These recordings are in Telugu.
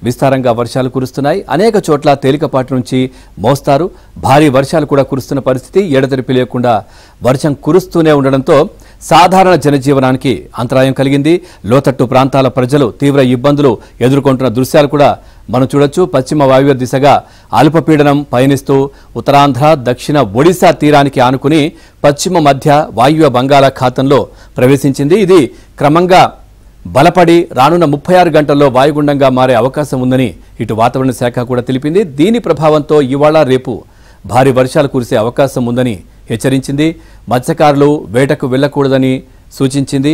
విస్తారంగా వర్షాలు కురుస్తున్నాయి అనేక చోట్ల తేలికపాటి నుంచి మోస్తారు భారీ వర్షాలు కూడా కురుస్తున్న పరిస్థితి ఎడతెరిపి లేకుండా వర్షం కురుస్తూనే ఉండడంతో సాధారణ జనజీవనానికి అంతరాయం కలిగింది లోతట్టు ప్రాంతాల ప్రజలు తీవ్ర ఇబ్బందులు ఎదుర్కొంటున్న దృశ్యాలు కూడా మనం చూడొచ్చు పశ్చిమ వాయువ్య దిశగా అల్పపీడనం పయనిస్తూ ఉత్తరాంధ్ర దక్షిణ ఒడిశా తీరానికి ఆనుకుని పశ్చిమ మధ్య వాయువ్య బంగాళాఖాతంలో ప్రవేశించింది ఇది క్రమంగా బలపడి రానున్న ముప్పై ఆరు గంటల్లో వాయుగుండంగా మారే అవకాశం ఉందని ఇటు వాతావరణ శాఖ కూడా తెలిపింది దీని ప్రభావంతో ఇవాళ రేపు భారీ వర్షాలు కురిసే అవకాశం ఉందని హెచ్చరించింది మత్స్యకారులు వేటకు వెళ్లకూడదని సూచించింది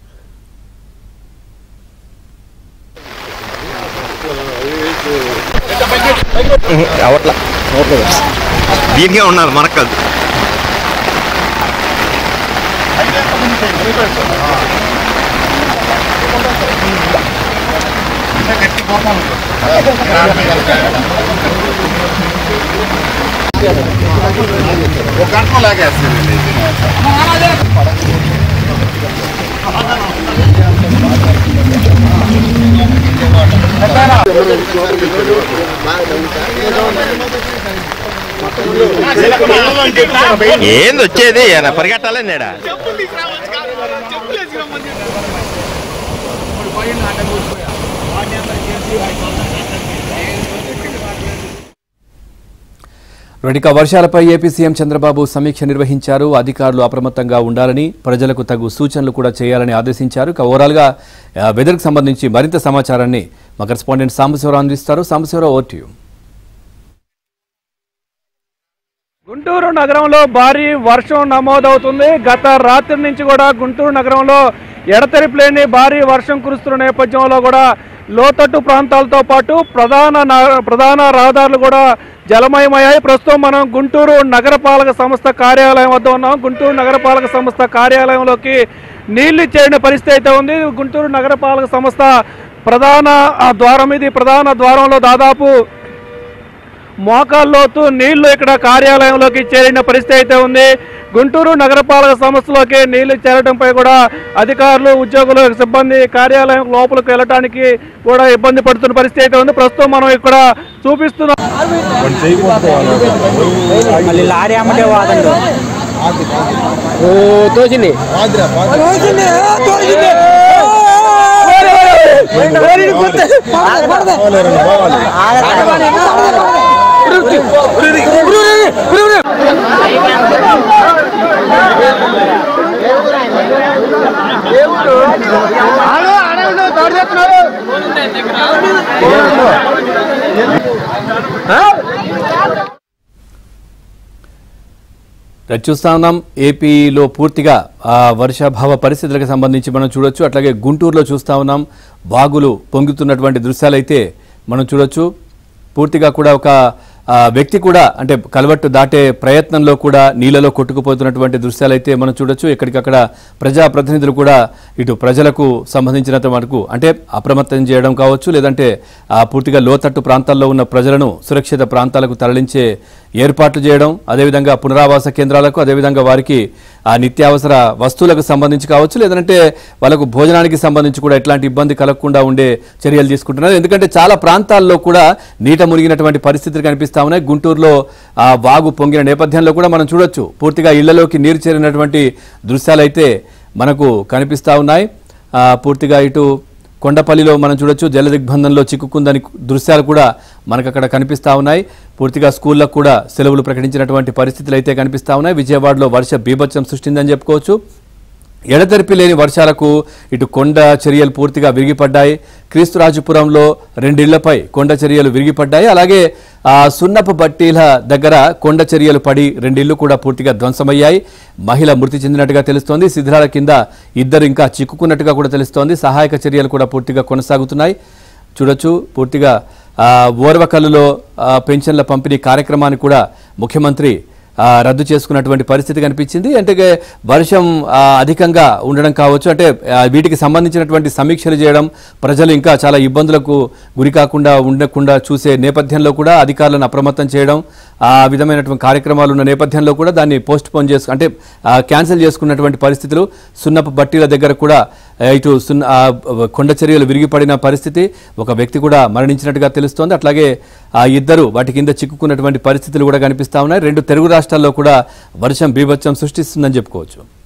అవట్లా దీనికే ఉన్నారు మనకు కాదు ఒక గంట లాగేస్తుంది ఏంది వచ్చేది ఏనా పరిగెట్టాలి నేడా రొడిక వర్షాలపై ఏపీ సీఎం చంద్రబాబు సమీక్ష నిర్వహించారు అధికారులు అప్రమత్తంగా ఉండాలని ప్రజలకు తగు సూచనలు కూడా చేయాలని ఆదేశించారు ఇక ఓవరాల్గా ఆ, వెదర్కు సంబంధించి మరింత సమాచారాన్ని మా కరెస్పాండెంట్ సాంబశివరావు అందిస్తారు Sambasiva Rao over to you Guntur నగరంలో భారీ వర్షం నమోదవుతుంది గత రాత్రి నుంచి కూడా గుంటూరు నగరంలో ఎడతెరిపి లేని భారీ వర్షం కురుస్తున్న నేపథ్యంలో కూడా లోతట్టు ప్రాంతాలతో పాటు ప్రధాన న- ప్రధాన రహదారులు కూడా జలమయమయ్యాయి ప్రస్తుతం మనం గుంటూరు నగరపాలక సంస్థ కార్యాలయం వద్ద ఉన్నాం గుంటూరు నగరపాలక సంస్థ కార్యాలయంలోకి నీళ్లు చేరిన పరిస్థితి అయితే ఉంది గుంటూరు నగరపాలక సంస్థ ప్రధాన ఆ, ద్వారం ఇది ప్రధాన ద్వారంలో దాదాపు మోకాల్లోతు నీళ్లు ఇక్కడ కార్యాలయంలోకి చేరిన పరిస్థితి అయితే ఉంది గుంటూరు నగరపాలక సంస్థలోకి నీళ్లు చేరడంపై కూడా అధికారులు ఉద్యోగులు సిబ్బంది కార్యాలయం లోపలికి వెళ్ళడానికి కూడా ఇబ్బంది పడుతున్న పరిస్థితి అయితే ఉంది ప్రస్తుతం మనం ఇక్కడ చూపిస్తున్నాం మళ్ళీ లారీ అమ్మటే వాదండు ఓ తోచింది రేపు చూస్తా ఉన్నాం ఏపీలో పూర్తిగా ఆ వర్షాభావ పరిస్థితులకు సంబంధించి మనం చూడొచ్చు అట్లాగే గుంటూరులో చూస్తా ఉన్నాం వాగులు పొంగుతున్నటువంటి దృశ్యాలైతే మనం చూడొచ్చు పూర్తిగా కూడా ఒక ఆ, వ్యక్తి కూడా అంటే కలవట్టు దాటే ప్రయత్నంలో కూడా నీళ్ళలో కొట్టుకుపోతున్నటువంటి దృశ్యాలైతే మనం చూడొచ్చు ఎక్కడికక్కడ ప్రజాప్రతినిధులు కూడా ఇటు ప్రజలకు సంబంధించినంత వరకు అంటే అప్రమత్తం చేయడం కావచ్చు లేదంటే ఆ పూర్తిగా లోతట్టు ప్రాంతాల్లో ఉన్న ప్రజలను సురక్షిత ప్రాంతాలకు తరలించే ఏర్పాట్లు చేయడం అదేవిధంగా పునరావాస కేంద్రాలకు అదేవిధంగా వారికి ఆ నిత్యావసర వస్తువులకు సంబంధించి కావచ్చు లేదంటే వాళ్ళకు భోజనానికి సంబంధించి కూడా ఎట్లాంటి ఇబ్బంది కలగకుండా ఉండే చర్యలు తీసుకుంటున్నారు ఎందుకంటే చాలా ప్రాంతాల్లో కూడా నీట మునిగినటువంటి పరిస్థితులు కనిపిస్తా ఉన్నాయి గుంటూరులో ఆ వాగు పొంగిన నేపథ్యంలో కూడా మనం చూడొచ్చు పూర్తిగా ఇళ్లలోకి నీరు చేరినటువంటి దృశ్యాలైతే మనకు కనిపిస్తా ఉన్నాయి ఆ, పూర్తిగా ఇటు కొండపల్లిలో మనం చూడొచ్చు జల దిగ్బంధంలో చిక్కుకుందని దృశ్యాలు కూడా మనకు అక్కడ కనిపిస్తా ఉన్నాయి పూర్తిగా స్కూళ్ళకు కూడా సెలవులు ప్రకటించినటువంటి పరిస్థితులు అయితే కనిపిస్తా ఉన్నాయి విజయవాడలో వర్ష బీభత్సం సృష్టిందని చెప్పుకోవచ్చు ఎడతెరిపి లేని వర్షాలకు ఇటు కొండ చర్యలు పూర్తిగా విరిగిపడ్డాయి క్రీస్తురాజపురంలో రెండిళ్లపై కొండ చర్యలు విరిగిపడ్డాయి అలాగే ఆ సున్నపు బట్టీల దగ్గర కొండ చర్యలు పడి రెండిళ్లు కూడా పూర్తిగా ధ్వంసమయ్యాయి మహిళ మృతి చెందినట్టుగా తెలుస్తోంది శిథిరాల కింద ఇద్దరు ఇంకా చిక్కుకున్నట్టుగా కూడా తెలుస్తోంది సహాయక చర్యలు కూడా పూర్తిగా కొనసాగుతున్నాయి చూడొచ్చు పూర్తిగా ఆ, ఓర్వకల్లులో ఆ, పెన్షన్ల పంపిణీ కార్యక్రమాన్ని కూడా ముఖ్యమంత్రి ఆ, రద్దు చేసుకున్నటువంటి పరిస్థితి కనిపించింది అంటే వర్షం ఆ, అధికంగా ఉండడం కావచ్చు అంటే ఆ, వీటికి సంబంధించినటువంటి సమీక్షలు చేయడం ప్రజలు ఇంకా చాలా ఇబ్బందులకు గురి కాకుండా ఉండకుండా చూసే నేపథ్యంలో కూడా అధికారులను అప్రమత్తం చేయడం ఆ విధమైనటువంటి కార్యక్రమాలు ఉన్న నేపథ్యంలో కూడా దాన్ని పోస్ట్ పోన్ చేసుకు అంటే ఆ, క్యాన్సిల్ చేసుకున్నటువంటి పరిస్థితులు సున్నపు బట్టీల దగ్గర కూడా ఆ, ఇటు సున్- ఆ, కొండ చర్యలు విరిగిపడిన పరిస్థితి ఒక వ్యక్తి కూడా మరణించినట్టుగా తెలుస్తోంది అట్లాగే ఆ ఇద్దరు వాటి కింద చిక్కుకున్నటువంటి పరిస్థితులు కూడా కనిపిస్తా ఉన్నాయి రెండు తెలుగు రాష్ట్రాల్లో కూడా వర్షం బీభత్సం సృష్టిస్తుందని చెప్పుకోవచ్చు